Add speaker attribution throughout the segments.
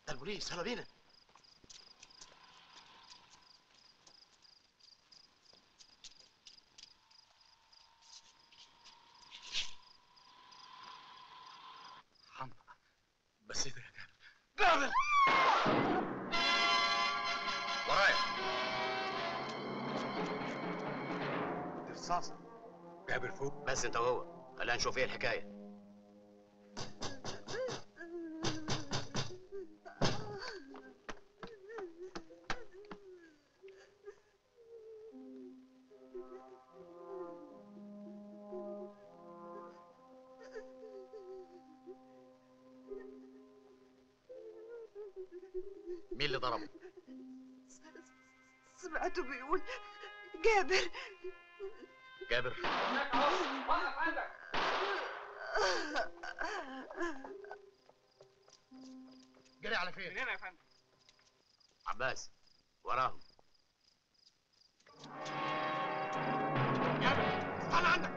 Speaker 1: ده البوليس يلا بينا
Speaker 2: حنطة بس ايه ده يا جابر
Speaker 1: جابر
Speaker 2: ورايا
Speaker 1: دي رصاصة
Speaker 2: جابر فوق
Speaker 1: بس انت وهو خلينا نشوف ايه الحكاية مين اللي ضربه؟
Speaker 3: سمعته بيقول جابر
Speaker 1: جابر
Speaker 2: جري على فين؟
Speaker 4: هنا يا فندم
Speaker 1: عباس وراهم
Speaker 2: جابر استنى عندك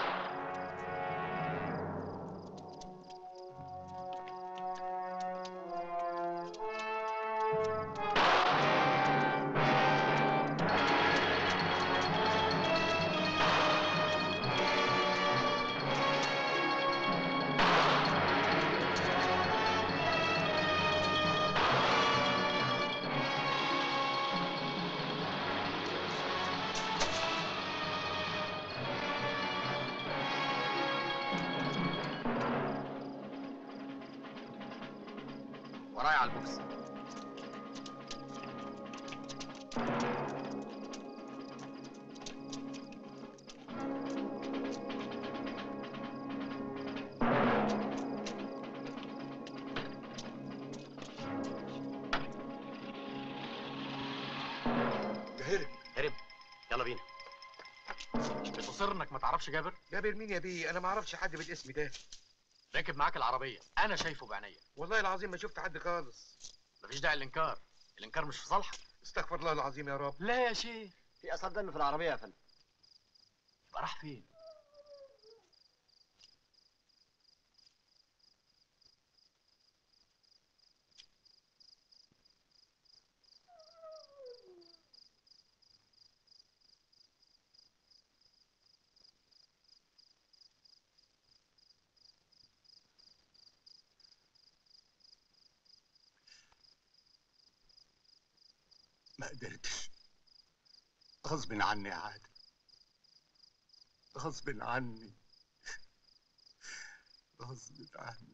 Speaker 1: ورايا على البوكس
Speaker 2: ده هرب
Speaker 1: هرب يلا بينا
Speaker 2: بتصر انك ما تعرفش جابر
Speaker 5: جابر مين يا بيه انا ما اعرفش حد بالاسم ده
Speaker 2: راكب معاك العربية انا شايفه بعينيا
Speaker 5: والله العظيم ما شفت حد خالص
Speaker 2: مفيش داعي للانكار الانكار مش في صالحك
Speaker 5: استغفر الله العظيم يا رب
Speaker 2: لا يا شيخ
Speaker 1: في اثار دم في العربية يا فندم
Speaker 2: يبقى راح فين
Speaker 6: ما قدرتش غصب عني يا عادل غصب عني غصب عني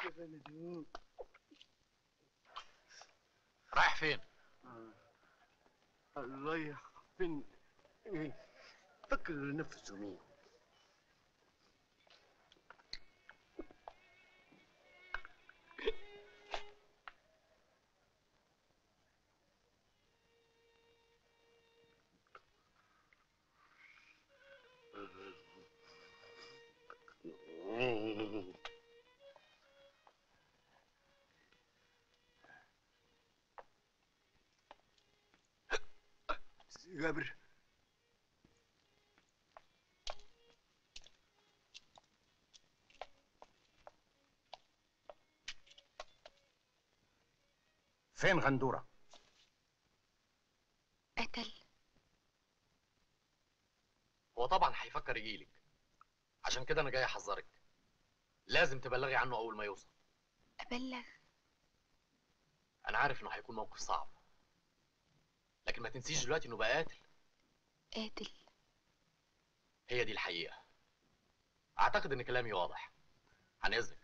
Speaker 1: رايح فين؟
Speaker 4: رايح فين ايه فكر نفسه مين جابر
Speaker 6: فين غندورة؟
Speaker 7: قتل
Speaker 1: هو طبعا هيفكر يجيلك عشان كده انا جاي احذرك لازم تبلغي عنه اول ما يوصل
Speaker 7: أبلغ
Speaker 1: انا عارف انه هيكون موقف صعب لكن ما تنسيش دلوقتي انه بقى قاتل
Speaker 7: قاتل
Speaker 1: هي دي الحقيقة اعتقد ان كلامي واضح عن اذنك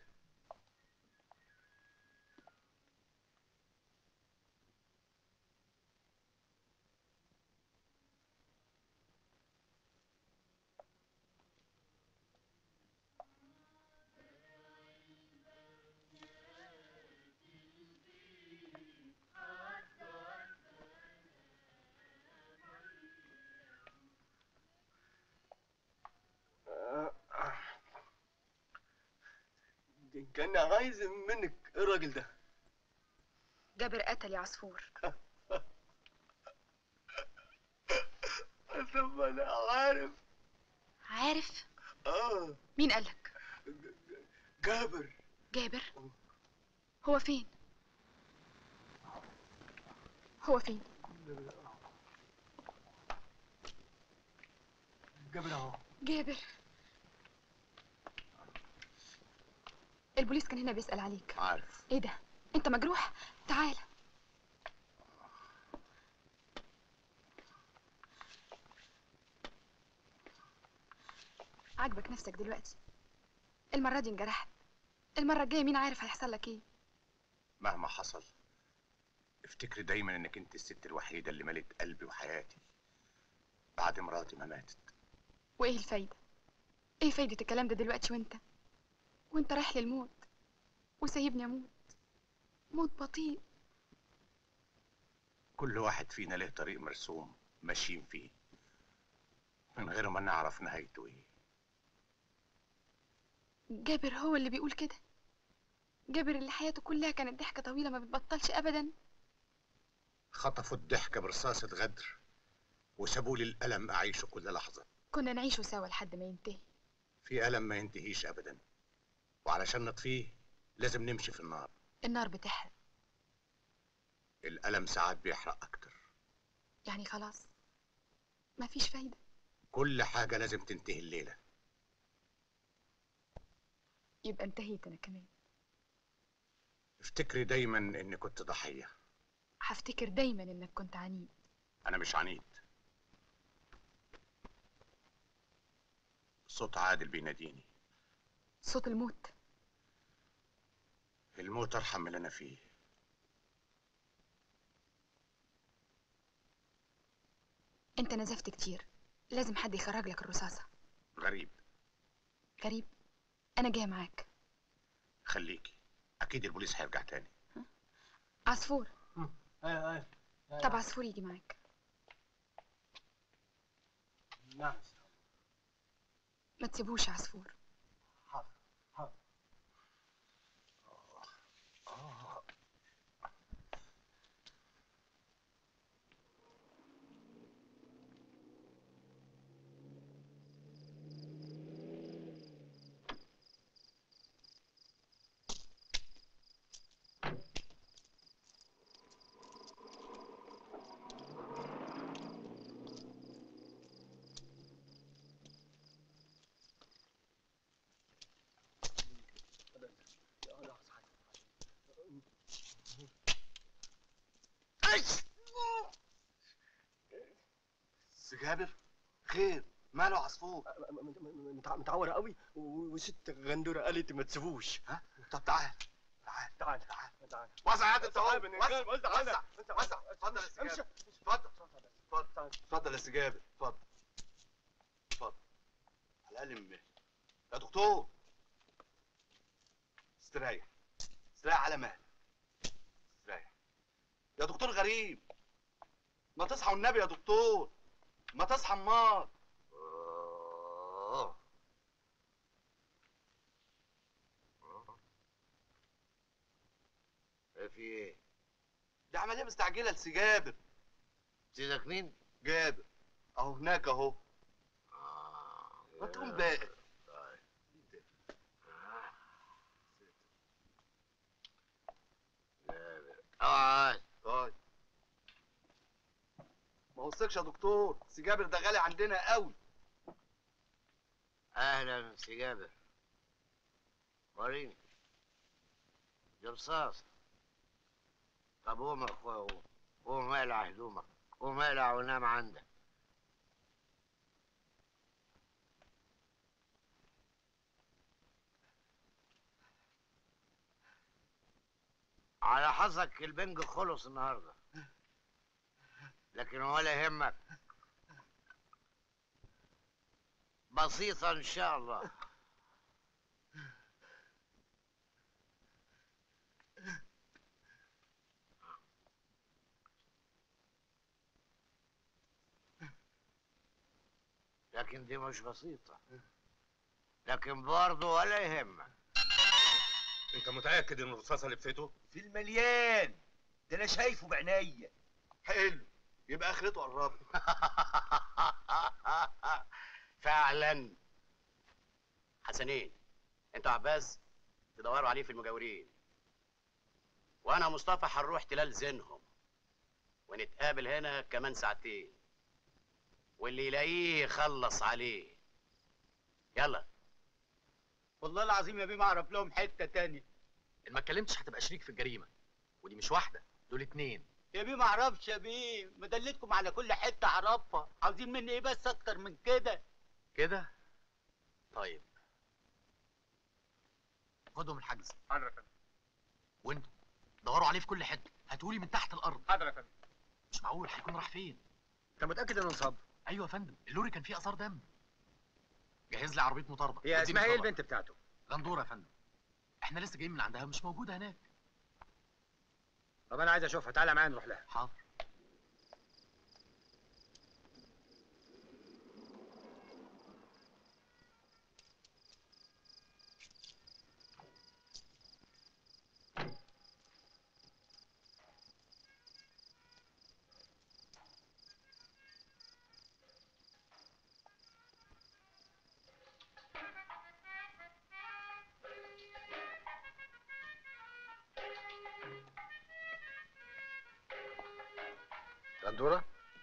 Speaker 4: كان عايز منك ايه الراجل ده
Speaker 7: جابر قتل يا عصفور
Speaker 4: طب انا عارف
Speaker 7: عارف
Speaker 4: اه
Speaker 7: مين قالك
Speaker 4: جابر
Speaker 7: جابر هو فين هو فين
Speaker 4: جابر اهو
Speaker 7: جابر البوليس كان هنا بيسأل عليك
Speaker 6: عارف
Speaker 7: ايه ده انت مجروح تعال عاجبك نفسك دلوقتي المرة دي انجرحت المرة الجاية مين عارف هيحصل لك ايه
Speaker 6: مهما حصل افتكري دايما انك انت الست الوحيدة اللي ملت قلبي وحياتي بعد مراتي ما ماتت
Speaker 7: وايه الفايدة ايه فايدة الكلام ده دلوقتي وانت وانت رايح للموت وسايبني اموت موت بطيء
Speaker 6: كل واحد فينا له طريق مرسوم ماشيين فيه من غير ما نعرف نهايته ايه
Speaker 7: جابر هو اللي بيقول كده جابر اللي حياته كلها كانت ضحكة طويلة ما بتبطلش ابدا
Speaker 6: خطفوا الضحكة برصاصة غدر وسابوا لي الألم أعيشه كل لحظة
Speaker 7: كنا نعيشه سوا لحد ما ينتهي
Speaker 6: في ألم ما ينتهيش أبدا وعلشان نطفيه لازم نمشي في النار
Speaker 7: النار بتحرق
Speaker 6: الألم ساعات بيحرق أكتر
Speaker 7: يعني خلاص مفيش فايدة
Speaker 6: كل حاجة لازم تنتهي الليلة
Speaker 7: يبقى انتهيت انا كمان
Speaker 6: افتكري دايما إني كنت ضحية
Speaker 7: هفتكر دايما انك كنت عنيد
Speaker 6: أنا مش عنيد صوت عادل بيناديني
Speaker 7: صوت الموت
Speaker 6: الموت أرحم من اللي أنا فيه
Speaker 7: انت نزفت كتير لازم حد يخرج لك الرصاصة
Speaker 6: غريب
Speaker 7: غريب انا جاية معاك
Speaker 6: خليكي أكيد البوليس هيرجع تاني
Speaker 7: عصفور
Speaker 4: ايوه ايوه
Speaker 7: طب عصفور يجي معاك
Speaker 4: نعم
Speaker 7: ما تسيبوش يا عصفور
Speaker 4: حاضر حاضر
Speaker 8: جابر خير ماله عصفور
Speaker 4: متعورة قوي و- وست غندورة قالت ما تسيبوش
Speaker 8: ها طب تعال
Speaker 4: تعال تعال
Speaker 8: وسع يا انت اهو
Speaker 4: تعال من
Speaker 8: وسع
Speaker 4: الجنب، وسع
Speaker 8: وسع
Speaker 4: أنا.
Speaker 8: وسع اتفضل يا
Speaker 4: امشي
Speaker 8: سجابر اتفضل اتفضل اتفضل يا سجابر اتفضل اتفضل على الاقل من مهلك يا دكتور استريح استريح على مهلك استريح يا دكتور غريب ما تصحى والنبي يا دكتور ما تصحى امال
Speaker 9: في ايه؟
Speaker 8: دي عمليه مستعجله لسجابر
Speaker 9: سيدك مين؟
Speaker 8: جابر اهو هناك اهو
Speaker 9: آه
Speaker 8: ما تقوم بقى
Speaker 9: طيب آه. جابر اقعد
Speaker 8: طيب ما وصلكش يا دكتور سجابر ده غالي عندنا قوي
Speaker 9: اهلا سي جابر وريني دي رصاص طب قوم يا اخويا قوم قوم اقلع هدومك قوم اقلع ونام عندك على حظك البنج خلص النهارده لكن ولا يهمك بسيطة إن شاء الله لكن دي مش بسيطة لكن برضه ولا يهمك
Speaker 6: انت متاكد ان الرصاصه لبسته
Speaker 4: في المليان ده انا شايفه بعينيا
Speaker 8: حلو يبقى اخرته قربت
Speaker 1: فعلا حسنين انت عباس تدوروا عليه في المجاورين وانا مصطفى هنروح تلال زينهم ونتقابل هنا كمان ساعتين واللي يلاقيه يخلص عليه يلا
Speaker 4: والله العظيم يا بيه ما اعرف لهم حته تانية
Speaker 1: ان ما اتكلمتش هتبقى شريك في الجريمه ودي مش واحده دول اتنين
Speaker 4: يا بيه ما اعرفش يا بيه مدلتكم على كل حته اعرفها عاوزين مني ايه بس اكتر من كده
Speaker 1: كده طيب خدهم الحجز
Speaker 4: حاضر يا فندم
Speaker 1: وانتوا دوروا عليه في كل حته هاتولي من تحت الارض
Speaker 4: حاضر يا فندم
Speaker 1: مش معقول هيكون راح فين
Speaker 2: انت متاكد انه انصاب
Speaker 1: ايوه يا فندم اللوري كان فيه اثار دم جهز لي عربيه مطارده
Speaker 2: هي
Speaker 1: وديني
Speaker 2: اسمها ايه
Speaker 1: طبعا.
Speaker 2: البنت بتاعته
Speaker 1: غندوره يا فندم احنا لسه جايين من عندها مش موجوده هناك
Speaker 2: طب انا عايز اشوفها تعالى معايا نروح لها
Speaker 1: حاضر
Speaker 2: غندوره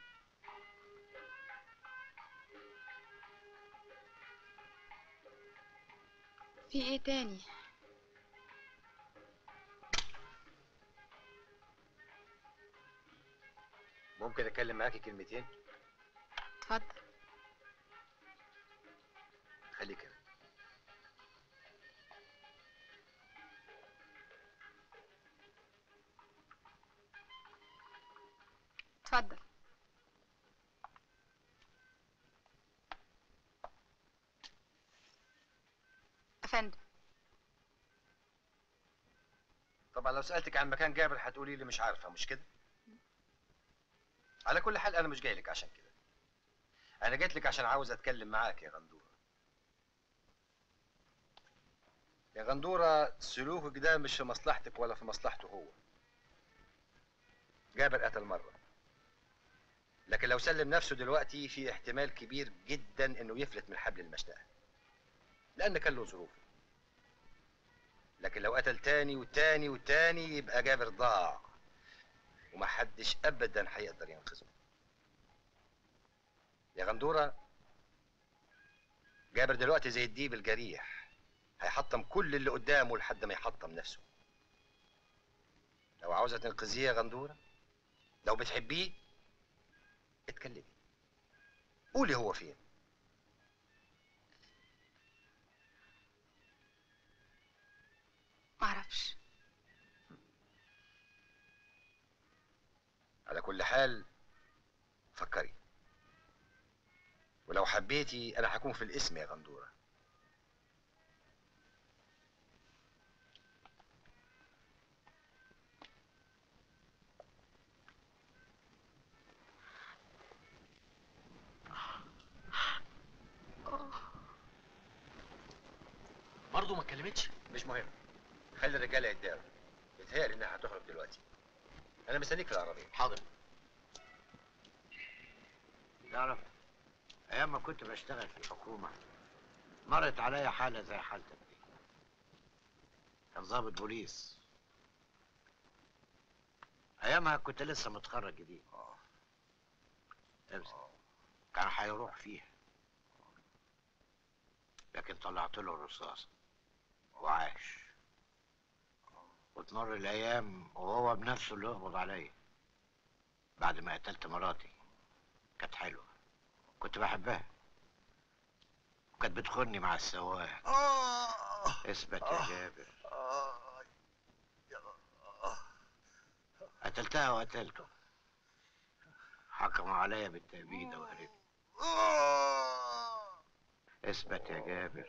Speaker 7: في ايه تاني
Speaker 2: ممكن اتكلم معاكي كلمتين
Speaker 7: اتفضل
Speaker 2: خليك هنا
Speaker 7: اتفضل افندم
Speaker 2: طبعا لو سالتك عن مكان جابر هتقولي لي مش عارفه مش كده على كل حال انا مش جاي لك عشان كده انا جيت لك عشان عاوز اتكلم معاك يا غندوره يا غندوره سلوكك ده مش في مصلحتك ولا في مصلحته هو جابر قتل مره لكن لو سلم نفسه دلوقتي في احتمال كبير جدا انه يفلت من حبل المشنقه لان كان له ظروف لكن لو قتل تاني وتاني وتاني يبقى جابر ضاع ومحدش ابدا هيقدر ينقذه يا غندوره جابر دلوقتي زي الديب الجريح هيحطم كل اللي قدامه لحد ما يحطم نفسه لو عاوزه تنقذيه يا غندوره لو بتحبيه اتكلمي قولي هو فين
Speaker 7: معرفش
Speaker 2: كل حال فكري ولو حبيتي انا هكون في الاسم يا غندوره
Speaker 1: برضه ما اتكلمتش
Speaker 2: مش مهم خلي الرجاله يتداروا يتهيألي انها هتخرج دلوقتي انا مستنيك في العربيه
Speaker 1: حاضر
Speaker 9: تعرف ايام ما كنت بشتغل في الحكومه مرت عليا حاله زي حالتك دي كان ضابط بوليس ايامها كنت لسه متخرج جديد امسك كان هيروح فيها لكن طلعت له الرصاص وعاش وتمر الايام وهو بنفسه اللي يقبض عليا بعد ما قتلت مراتي كانت حلوه كنت بحبها وكانت بتخوني مع السواق اثبت يا جابر قتلتها وقتلته حكموا عليا بالتأبيد وهربت اثبت يا جابر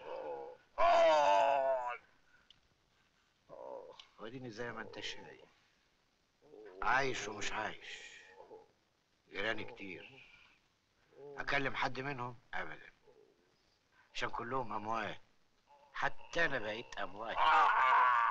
Speaker 9: وديني زي ما انت شايف عايش ومش عايش جيراني كتير اكلم حد منهم ابدا عشان كلهم اموات حتى انا بقيت اموات